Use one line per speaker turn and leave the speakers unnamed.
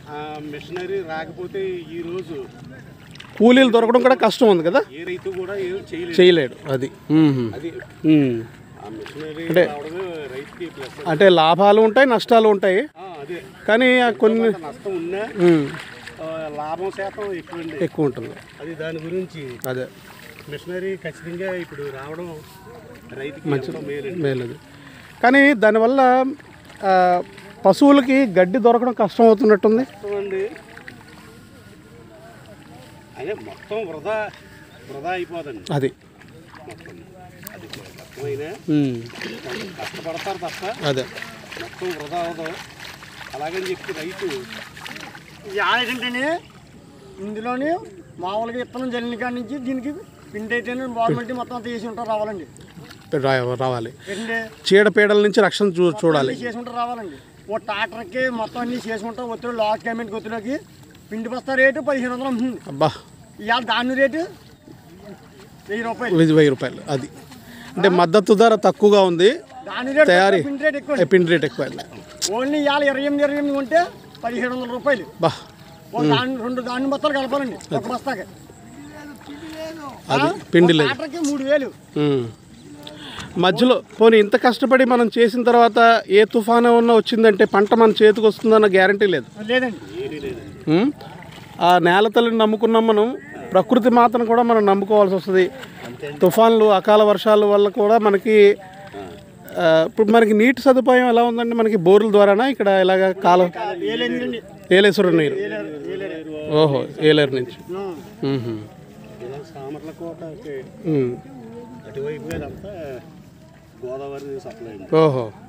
ఆ మిషనరీ రాకపోతే ఈ రోజు
కూలీలు దొరకడం కూడా కష్టం ఉంది కదా
ఏ రైతు కూడా ఏం చేయలేదు
చేయలేడు అది మ్మ్.
అది
మ్మ్.
ఆ మిషనరీ రావడమే రైతుకి ప్లస్
అంటే లాభాలు ఉంటాయి నష్టాలు ఉంటాయి
ఆ, అదే
కానీ ఆ కొన్ని
కొంత నష్టం ఉన్నా
మ్మ్.
ఆ, లాభం శాతం ఎక్కువ ఉంది
ఎక్కువ ఉంటుంది
అది దాని గురించి
అదే
మిషనరీ ఖచ్చితంగా ఇప్పుడు రావడం రైతుకి ఎంతో మేలు
మేలది కానీ దానివల్ల ఆ, పశువులకి గడ్డి దొరకడం కష్టం అవుతున్నట్టుంది
అండి అదే మొత్తం వృధా వృధా అయిపోదండి
అది
మొత్తం అది కష్టమైనా
మ్మ్.
కొంచెం కష్టపడతారు తప్ప
అదే
మొత్తం వృధా అవదు అలాగని చెప్పి రైతు
ఏంటంటే ఇందులోని మామూలుగా విత్తనం జల్లిన కాడి నుంచి దీనికి పిండి అయితేనే గవర్నమెంట్ మొత్తం అంతా చేసి ఉంటారు రావాలండి
రా- రావాలి
ఏంటంటే
చీడపీడల నుంచి రక్షణ చూ చూడాలి
అన్నీ చేసుకుంటూ రావాలండి ఓ ట్రాక్టర్కి మొత్తం అన్ని చేసుకుంటా ఒత్తిడి లాస్ట్ పేమెంట్ ఒత్తిడికి పిండి బస్తా రేటు పదిహేను వందలు ఉంటుంది
అబ్బా
ఇవాళ దాని రేటు వెయ్యి రూపాయలు
ఇది వెయ్యి రూపాయలు అది అంటే మద్దతు ధర తక్కువగా ఉంది
దాని రేటు
తయారీ.
తక్కువ, పిండి రేట్ ఎక్కువ
ఏ పిండి రేట్ ఎక్కువ
ఓన్లీ ఇవాళ ఇరవై ఎనిమిది ఇరవై ఎనిమిది ఉంటే పదిహేడు వందల రూపాయలు
బా
ఓ దాని రెండు దాని బస్తాలు కలపాలండి ఒక బస్తాకి
అది పిండి లేదు
ట్రాక్టర్కి మూడు వేలు
ఉమ్. మధ్యలో పోనీ ఇంత కష్టపడి మనం చేసిన తర్వాత ఏ తుఫాను ఏమన్నా వచ్చిందంటే పంట మన చేతికి వస్తుందన్న గ్యారంటీ లేదు
లేదండి
ఉమ్. ఆ నేల తల్లిని నమ్ముకున్నాం మనం ప్రకృతి మాతను కూడా మనం నమ్ముకోవాల్సి వస్తుంది తుఫాన్లు అకాల వర్షాల వల్ల కూడా మనకి ఆ, ఇప్పుడు మనకి నీటి సదుపాయం ఎలా ఉందండి మనకి బోర్ల ద్వారానా ఇక్కడ ఇలాగ కాలం
ఏలేదండి
ఏలేశ్వరం నీరు ఓహో ఏలేరు నుంచి ఉహు.
ఇలా సామర్ల కోటకి
ఉమ్.
అటువైపు అంతా గోదావరి సప్లై ఉంది
ఓహో